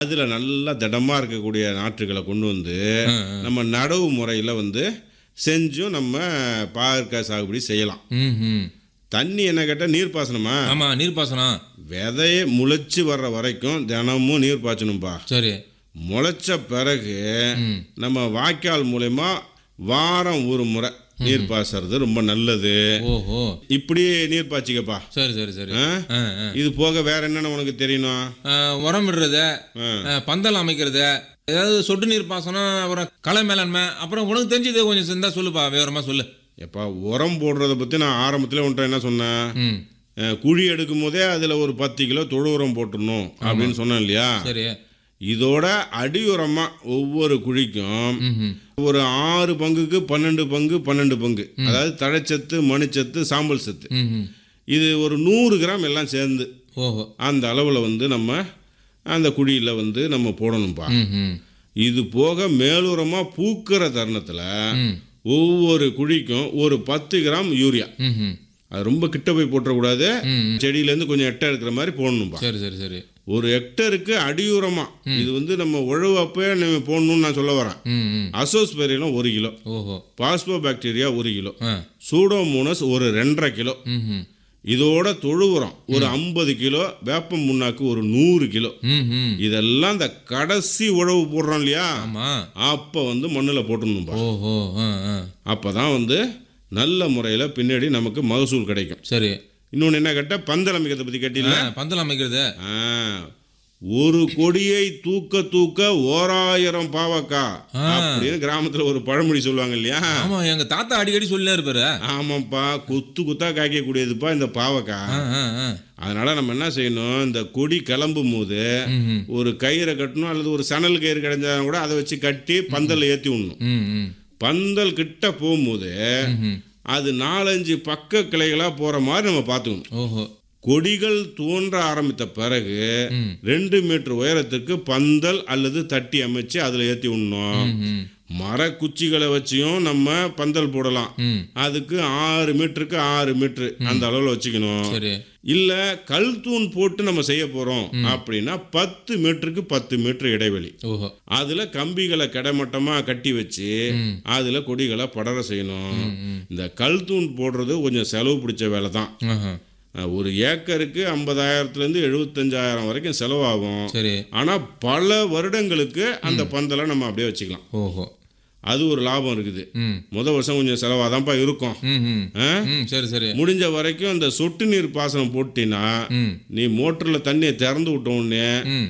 அதில் நல்லா திடமாக இருக்கக்கூடிய நாற்றுகளை கொண்டு வந்து ஆ, ஆ. நம்ம நடவு முறையில் வந்து செஞ்சும் நம்ம பாகற்காய் சாகுபடி செய்யலாம் ம் ம் தண்ணி என்ன கேட்டால் நீர் பாசனமா ஆமா நீர்ப்பாசனம் விதையை முளைச்சி வர்ற வரைக்கும் தினமும் நீர் பாய்ச்சணும்பா சரி முளைச்ச பிறகு ம் நம்ம வாய்க்கால் மூலயமா வாரம் ஒரு முறை நீர் பாய்ச்சறது ரொம்ப நல்லது ஓஹோ இப்படி நீர் பாய்ச்சிக்கப்பா சரி சரி சரி ஆ? ஆ, ஆ. இது போக வேற என்னென்ன உனக்கு தெரியணும் ஆ, உரம் விடுறது ஆ. ஆ, பந்தல் அமைக்கிறது ஏதாவது சொட்டு நீர் பாசனம் அப்புறம் களை மேலாண்மை அப்புறம் உனக்கு தெரிஞ்சது கொஞ்சம் இருந்தா சொல்லுப்பா விவரமா சொல்லு எப்பா உரம் போடுறத பற்றி நான் ஆரம்பத்தில் உன்ட்ட என்ன சொன்னேன் ம் அஹ், குழி எடுக்கும் போதே அதில் ஒரு பத்து கிலோ தொழு உரம் போட்டுடணும் அப்படின்னு சொன்னேன் இல்லையா சரி இதோட அடி உரமா ஒவ்வொரு குழிக்கும் ம் ம் ஒரு ஆறு பங்குக்கு பன்னெண்டு பங்கு பன்னெண்டு பங்கு அதாவது தழைச்சத்து மணிச்சத்து சாம்பல் சத்து ம் ம் இது ஒரு நூறு கிராம் எல்லாம் சேர்ந்து ஓஹோ அந்த அளவில் வந்து நம்ம அந்த குழியில் வந்து நம்ம போடணும்ப்பா ம் ம் இது போக மேலுரமாக பூக்கிற தருணத்தில் ம் ஒவ்வொரு குழிக்கும் ஒரு பத்து கிராம் யூரியா ம் ம் அது ரொம்ப கிட்ட போய் போட்டுறக்கூடாது ம் ம். செடியிலேருந்து கொஞ்சம் எட்டை இருக்கிற மாதிரி போடணும்பா சரி சரி சரி ஒரு ஹெக்டருக்கு அடியுரமா இது வந்து நம்ம உழவு அப்பவே நம்ம போடணும்னு நான் சொல்ல வரேன் ம் ம் அசோஸ்பெரிலம் ஒரு கிலோ ஓஹோ பாஸ்போ பாக்டீரியா ஒரு கிலோ ஆ சூடோமோனஸ் ஒரு ரெண்டரை கிலோ ம் ம் இதோட தொழு உரம் ஒரு ஐம்பது கிலோ வேப்பம் முன்னாக்கு ஒரு நூறு கிலோ ம் ம் இதெல்லாம் இந்த கடைசி உழவு போடுறோம் இல்லையா ஆமா அப்போ வந்து மண்ணில் போட்டுடணும்பா ஓஹோ ஆ ஆ அப்போ தான் வந்து நல்ல முறையில் பின்னாடி நமக்கு மகசூல் கிடைக்கும் சரி இன்னொன்று என்ன கேட்டால் பந்தல் அமைக்கிறதை பற்றி கேட்டீங்களா ஆ, பந்தல் அமைக்கிறது ஆ, ஒரு கொடியை தூக்க தூக்க ஓராயிரம் பாவக்கா அப்படின்னு கிராமத்துல ஒரு பழமொழி சொல்லுவாங்க இல்லையா ஆமா எங்க தாத்தா அடிக்கடி சொல்லினே இருப்பாரு ஆமாப்பா குத்து குத்தா காய்க்கக்கூடியதுப்பா இந்த பாவக்கா ஆ ஆ ஆ அதனால நம்ம என்ன செய்யணும் இந்த கொடி கிளம்பும் போது ம் ம் ஒரு கயிறை கட்டணும் அல்லது ஒரு சணல் கயிறு கிடைஞ்சாலும் கூட அதை வச்சு கட்டி பந்தல் ஏற்றி விடணும் ம் ம் பந்தல் கிட்ட போகும்போது ம்ஹும். அது நாலஞ்சு பக்க கிளைகளாக போகிற மாதிரி நம்ம பார்த்துக்கணும் ஓஹோ கொடிகள் தோன்ற ஆரம்பித்த பிறகு ம் ரெண்டு மீட்டர் உயரத்துக்கு பந்தல் அல்லது தட்டி அமைச்சு அதில் ஏற்றி விடணும் ம் ம் மரக்குச்சிகளை வச்சியும் நம்ம பந்தல் போடலாம் ம் அதுக்கு ஆறு மீட்டருக்கு ஆறு மீட்ரு அந்த அளவில் வச்சுக்கணும் சரி இல்லை கல் தூண் போட்டு நம்ம செய்ய போகிறோம் அப்படின்னா பத்து மீட்டருக்கு பத்து மீட்டர் இடைவெளி ஓஹோ அதில் கம்பிகளை கிடைமட்டமாக கட்டி வச்சு ம் அதில் கொடிகளை படர செய்யணும் ம் ம் இந்த கல் தூண் போடுறது கொஞ்சம் செலவு பிடிச்ச வேலை தான் ஆஹா. அஹ் ஒரு ஏக்கருக்கு ஐம்பதாயிரத்துலேருந்து எழுபத்தஞ்சாயிரம் வரைக்கும் செலவாகும் சரி ஆனால் பல வருடங்களுக்கு அந்த பந்தலை நம்ம அப்படியே வச்சுக்கலாம் ஓஹோ அது ஒரு லாபம் இருக்குது ம் முத வருஷம் கொஞ்சம் செலவாதான்ப்பா இருக்கும் ம் ம் ஆ? ம் சரி சரி முடிஞ்ச வரைக்கும் அந்த சொட்டு நீர் பாசனம் போட்டினா ம் நீ மோட்டரில் தண்ணியை திறந்து விட்ட உடனே ம்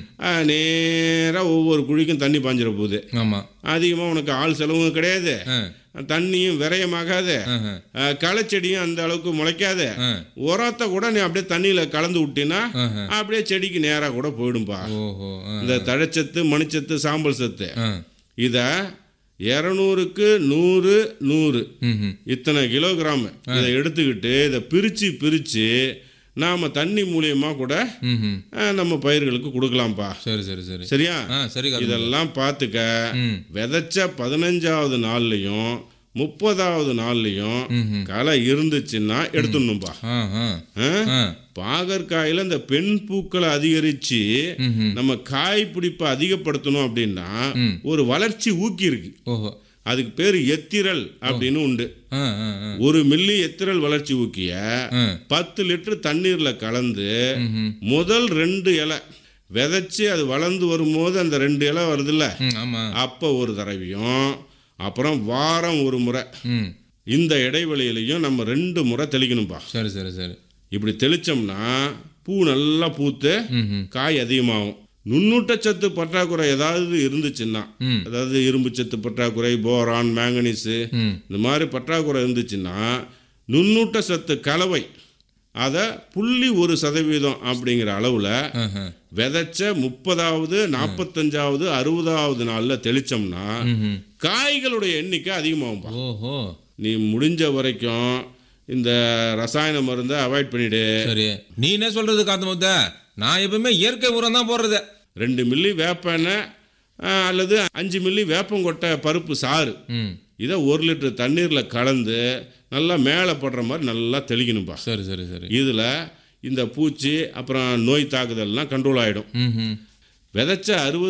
நேராக ஒவ்வொரு குழிக்கும் தண்ணி பாஞ்சிட போகுது ஆமாம் அதிகமாக உனக்கு ஆள் செலவும் கிடையாது ஆ தண்ணியும் விரயமாகாது ஆஹா. அஹ், களைச்செடியும் அந்த அளவுக்கு முளைக்காது ஆ உரத்தை கூட நீ அப்படியே தண்ணியில் கலந்து விட்டினா ஆஹா. அப்படியே செடிக்கு நேராக கூட போயிடும்பா ஓஹோ ஆ இந்த தழைச்சத்து மணிச்சத்து சாம்பல் சத்து ஆ இதை இரநூறுக்கு நூறு நூறு ம் ம் இத்தனை கிலோகிராம் இதை எடுத்துக்கிட்டு இதை பிரித்து பிரித்து நாம் தண்ணி மூலியமாக கூட ம் ம் அஹ், நம்ம பயிர்களுக்கு கொடுக்கலாம்ப்பா சரி சரி சரி சரியா ஆ சரி கார்த்திக். இதெல்லாம் பார்த்துக்க ம் விதைச்ச பதினஞ்சாவது நாள்லையும் முப்பதாவது நாள்லையும் ம் ம் களை இருந்துச்சுன்னா எடுத்துடணும்பா ஆ ஆ ஆ? ஆ பாகற்காயில இந்த பெண் பூக்களை அதிகரிச்சு ம் ம் நம்ம காய் பிடிப்பை அதிகப்படுத்தணும் அப்படின்னா ம். ஒரு வளர்ச்சி ஊக்கி இருக்கு ஓஹோ அதுக்கு பேர் எத்திரல் அப்படின்னு உண்டு ஆ ஆ ஆ ஒரு மில்லி எத்திரல் வளர்ச்சி ஊக்கிய ஆ பத்து லிட்டர் தண்ணீர்ல கலந்து ம் ம் முதல் ரெண்டு இலை விதைச்சு அது வளர்ந்து வரும்போது அந்த ரெண்டு இலை வருதுல்ல ம் ஆமாம் அப்போ ஒரு தடவையும் அப்புறம் வாரம் ஒரு முறை ம் இந்த இடைவெளியிலையும் நம்ம ரெண்டு முறை தெளிக்கணும்பா சரி சரி சரி இப்படி தெளிச்சோம்னா பூ நல்லா பூத்து ம் ம் காய் அதிகமாகும் நுண்ணூட்டச்சத்து பற்றாக்குறை ஏதாவது இருந்துச்சுன்னா ம் அதாவது இரும்பு சத்து பற்றாக்குறை போரான் மேங்கனீஸு ம் இந்த மாதிரி பற்றாக்குறை இருந்துச்சுன்னா நுண்ணூட்ட சத்து கலவை அதை புள்ளி ஒரு சதவீதம் அப்படிங்கிற அளவில் ஆஹா. விதைச்ச முப்பதாவது நாற்பத்தஞ்சாவது அறுபதாவது நாளில் தெளிச்சோம்னா ம் ம் காய்களுடைய எண்ணிக்கை அதிகமாகும்பா ஓஹோ நீ முடிஞ்ச வரைக்கும் இந்த ரசாயன மருந்தை அவாய்ட் பண்ணிடு சரி நீ என்ன சொல்றது காத்து முத்த நான் எப்பவுமே இயற்கை உரம் தான் போடுறது ரெண்டு மில்லி வேப்ப எண்ணெய் ஆஹ், அல்லது அஞ்சு மில்லி வேப்பங்கொட்டை பருப்பு சாறு ம் இதை ஒரு லிட்டர் தண்ணீரில் கலந்து நல்லா மேலே படுற மாதிரி நல்லா தெளிக்கணும்பா சரி சரி சரி இதில் இந்த பூச்சி அப்புறம் நோய் தாக்குதல்லாம் கண்ட்ரோல் ஆகிடும் ம் ம் விதைச்ச அறுபது